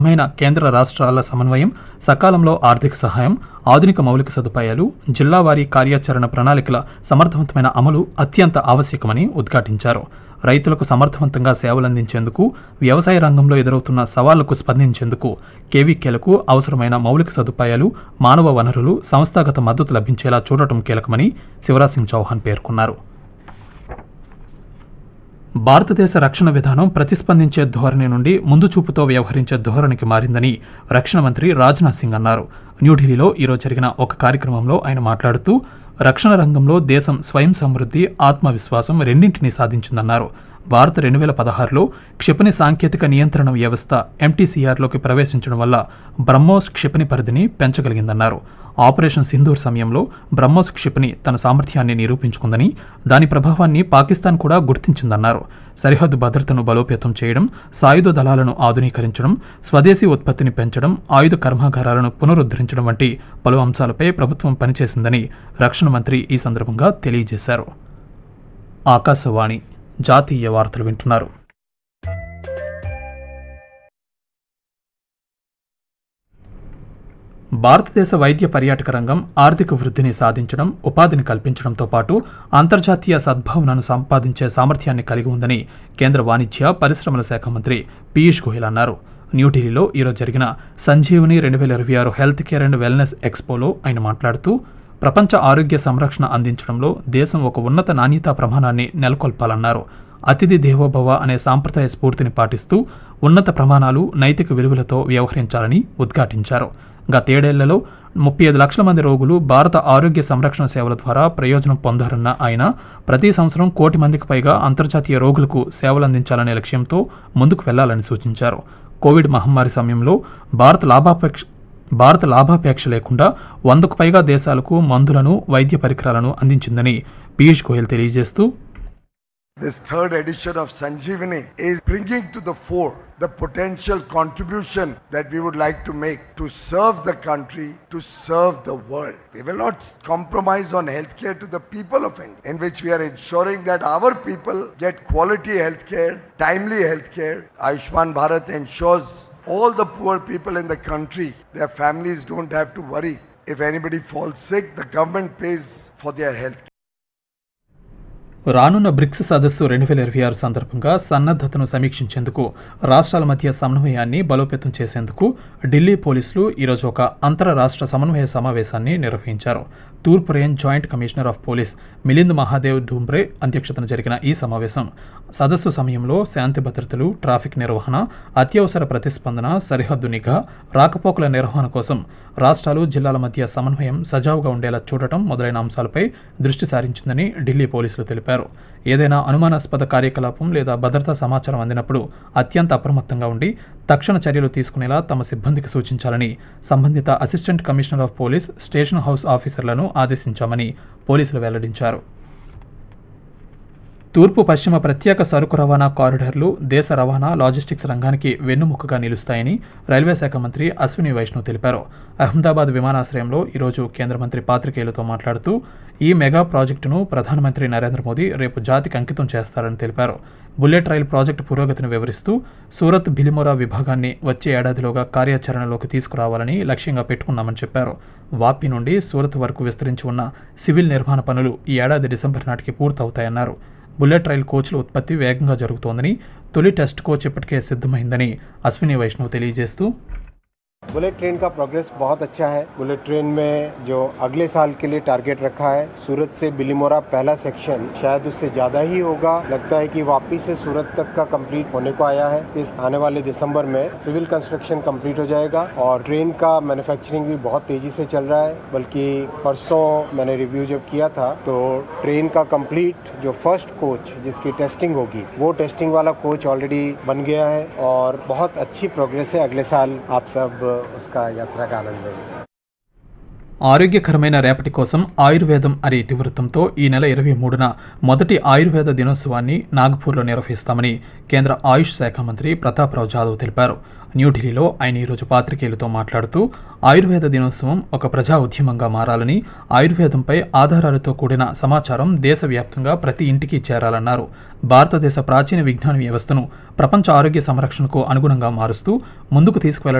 మైన కేంద్ర రాష్ట్రాల సమన్వయం సకాలంలో ఆర్థిక సహాయం ఆధునిక మౌలిక సదుపాయాలు జిల్లావారీ కార్యాచరణ ప్రణాళికల సమర్థవంతమైన అమలు అత్యంత ఆవశ్యకమని ఉద్ఘాటించారు రైతులకు సమర్థవంతంగా సేవలందించేందుకు వ్యవసాయ రంగంలో ఎదురవుతున్న సవాళ్లకు స్పందించేందుకు కేవీకేలకు అవసరమైన మౌలిక సదుపాయాలు మానవ వనరులు సంస్థాగత మద్దతు లభించేలా చూడటం కీలకమని శివరాజ్ సింగ్ చౌహాన్ పేర్కొన్నారు భారతదేశ రక్షణ విధానం ప్రతిస్పందించే ధోరణి నుండి ముందు చూపుతో వ్యవహరించే ధోరణికి మారిందని రక్షణ మంత్రి రాజ్నాథ్ సింగ్ అన్నారు న్యూఢిల్లీలో ఈరోజు జరిగిన ఒక కార్యక్రమంలో ఆయన మాట్లాడుతూ రక్షణ రంగంలో దేశం స్వయం సమృద్ధి ఆత్మవిశ్వాసం రెండింటినీ సాధించిందన్నారు భారత్ రెండు వేల పదహారులో క్షిపణి సాంకేతిక నియంత్రణ వ్యవస్థ ఎంటీసీఆర్లోకి ప్రవేశించడం వల్ల బ్రహ్మోస్ క్షిపణి పరిధిని పెంచగలిగిందన్నారు ఆపరేషన్ సింధూర్ సమయంలో బ్రహ్మోస్ క్షిపణి తన సామర్థ్యాన్ని నిరూపించుకుందని దాని ప్రభావాన్ని పాకిస్తాన్ కూడా గుర్తించిందన్నారు సరిహద్దు భద్రతను బలోపేతం చేయడం సాయుధ దళాలను ఆధునీకరించడం స్వదేశీ ఉత్పత్తిని పెంచడం ఆయుధ కర్మాగారాలను పునరుద్ధరించడం వంటి పలు అంశాలపై ప్రభుత్వం పనిచేసిందని రక్షణ మంత్రి ఈ సందర్భంగా తెలియజేశారు ఆకాశవాణి జాతీయ వార్తలు వింటున్నారు భారతదేశ వైద్య పర్యాటక రంగం ఆర్థిక వృద్ధిని సాధించడం ఉపాధిని కల్పించడంతో పాటు అంతర్జాతీయ సద్భావనను సంపాదించే సామర్థ్యాన్ని కలిగి ఉందని కేంద్ర వాణిజ్య పరిశ్రమల శాఖ మంత్రి పీయూష్ గోయల్ అన్నారు న్యూఢిల్లీలో ఈరోజు జరిగిన సంజీవని రెండు వేల ఇరవై ఆరు హెల్త్ కేర్ అండ్ వెల్నెస్ ఎక్స్పోలో ఆయన మాట్లాడుతూ ప్రపంచ ఆరోగ్య సంరక్షణ అందించడంలో దేశం ఒక ఉన్నత నాణ్యతా ప్రమాణాన్ని నెలకొల్పాలన్నారు అతిథి దేవోభవ అనే సాంప్రదాయ స్ఫూర్తిని పాటిస్తూ ఉన్నత ప్రమాణాలు నైతిక విలువలతో వ్యవహరించాలని ఉద్ఘాటించారు గతేడేళ్లలో ముప్పై ఐదు లక్షల మంది రోగులు భారత ఆరోగ్య సంరక్షణ సేవల ద్వారా ప్రయోజనం పొందారన్న ఆయన ప్రతి సంవత్సరం కోటి మందికి పైగా అంతర్జాతీయ రోగులకు సేవలందించాలనే లక్ష్యంతో ముందుకు వెళ్లాలని సూచించారు కోవిడ్ మహమ్మారి సమయంలో భారత్ లాభాపేక్ష భారత లాభాపేక్ష లేకుండా వందకు పైగా దేశాలకు మందులను వైద్య పరికరాలను అందించిందని పీయూష్ గోయల్ తెలియజేస్తూ This third edition of Sanjeevani is bringing to the fore the potential contribution that we would like to make to serve the country, to serve the world. We will not compromise on healthcare to the people of India, in which we are ensuring that our people get quality healthcare, timely healthcare. Ayushman Bharat ensures all the poor people in the country, their families don't have to worry. If anybody falls sick, the government pays for their health. రానున్న BRICS సదస్సు రెండు వేల ఇరవై ఆరు సందర్భంగా సన్నద్ధతను సమీక్షించేందుకు రాష్ట్రాల మధ్య సమన్వయాన్ని బలోపేతం చేసేందుకు ఢిల్లీ పోలీసులు ఈరోజు ఒక అంతర రాష్ట్ర సమన్వయ సమావేశాన్ని నిర్వహించారు తూర్పు range joint commissioner of police Milind Mahadev Dhoombre అధ్యక్షతన జరిగిన ఈ సమావేశం సదస్సు సమయంలో శాంతి భద్రతలు ట్రాఫిక్ నిర్వహణ అత్యవసర ప్రతిస్పందన సరిహద్దు నిఘా రాకపోకల నిర్వహణ కోసం రాష్ట్రాలు జిల్లాల మధ్య సమన్వయం సజావుగా ఉండేలా చూడటం మొదలైన అంశాలపై దృష్టి సారించిందని ఢిల్లీ పోలీసులు తెలిపారు ఏదైనా అనుమానాస్పద కార్యకలాపం లేదా భద్రతా సమాచారం అందినప్పుడు అత్యంత అప్రమత్తంగా ఉండి తక్షణ చర్యలు తీసుకునేలా తమ సిబ్బందికి సూచించాలని సంబంధిత assistant commissioner of police station house ఆఫీసర్లను ఆదేశించామని పోలీసులు వెల్లడించారు తూర్పు పశ్చిమ ప్రత్యేక సరుకు రవాణా కారిడార్లు దేశ రవాణా లాజిస్టిక్స్ రంగానికి వెన్నుముకగా నిలుస్తాయని రైల్వే శాఖ మంత్రి అశ్విని వైష్ణవ్ తెలిపారు అహ్మదాబాద్ విమానాశ్రయంలో ఈరోజు కేంద్ర మంత్రి పాత్రికేయులతో మాట్లాడుతూ ఈ మెగా ప్రాజెక్టును ప్రధానమంత్రి నరేంద్ర మోదీ రేపు జాతికి అంకితం చేస్తారని తెలిపారు బుల్లెట్ రైలు ప్రాజెక్టు పురోగతిని వివరిస్తూ సూరత్ బిలిమోరా విభాగాన్ని వచ్చే ఏడాదిలోగా కార్యాచరణలోకి తీసుకురావాలని లక్ష్యంగా పెట్టుకున్నామని చెప్పారు వాపి నుండి సూరత్ వరకు విస్తరించి ఉన్న సివిల్ నిర్మాణ పనులు ఈ ఏడాది డిసెంబర్ నాటికి పూర్తవుతాయన్నారు బుల్లెట్ రైల్ కోచ్ల ఉత్పత్తి వేగంగా జరుగుతోందని తొలి టెస్ట్ కోచ్ ఇప్పటికే సిద్ధమైందని అశ్విని వైష్ణవ్ తెలియజేస్తూ बुलेट ट्रेन का प्रोग्रेस बहुत अच्छा है बुलेट ट्रेन में जो अगले साल के लिए टारगेट रखा है सूरत से बिलीमोरा पहला सेक्शन शायद उससे ज्यादा ही होगा लगता है कि वापी से सूरत तक का कंप्लीट होने को आया है इस आने वाले दिसंबर में सिविल कंस्ट्रक्शन कंप्लीट हो जाएगा और ट्रेन का मैन्युफैक्चरिंग भी बहुत तेजी से चल रहा है बल्कि परसों मैंने रिव्यू जब किया था तो ट्रेन का कंप्लीट जो फर्स्ट कोच जिसकी टेस्टिंग होगी वो टेस्टिंग वाला कोच ऑलरेडी बन गया है और बहुत अच्छी प्रोग्रेस है अगले साल आप सब उसका यात्रा का आनंद लेंगे ఆరోగ్యకరమైన రేపటి కోసం ఆయుర్వేదం అనే ఇతివృత్తంతో ఈ నెల ఇరవై మూడున మొదటి ఆయుర్వేద దినోత్సవాన్ని నాగ్పూర్లో నిర్వహిస్తామని కేంద్ర ఆయుష్ శాఖ మంత్రి ప్రతాప్రావు జాదవ్ తెలిపారు న్యూఢిల్లీలో ఆయన ఈరోజు పాత్రికేయులతో మాట్లాడుతూ ఆయుర్వేద దినోత్సవం ఒక ప్రజా ఉద్యమంగా మారాలని ఆయుర్వేదంపై ఆధారాలతో కూడిన సమాచారం దేశవ్యాప్తంగా ప్రతి ఇంటికి చేరాలన్నారు భారతదేశ ప్రాచీన విజ్ఞాన వ్యవస్థను ప్రపంచ ఆరోగ్య సంరక్షణకు అనుగుణంగా మారుస్తూ ముందుకు తీసుకువెళ్లడం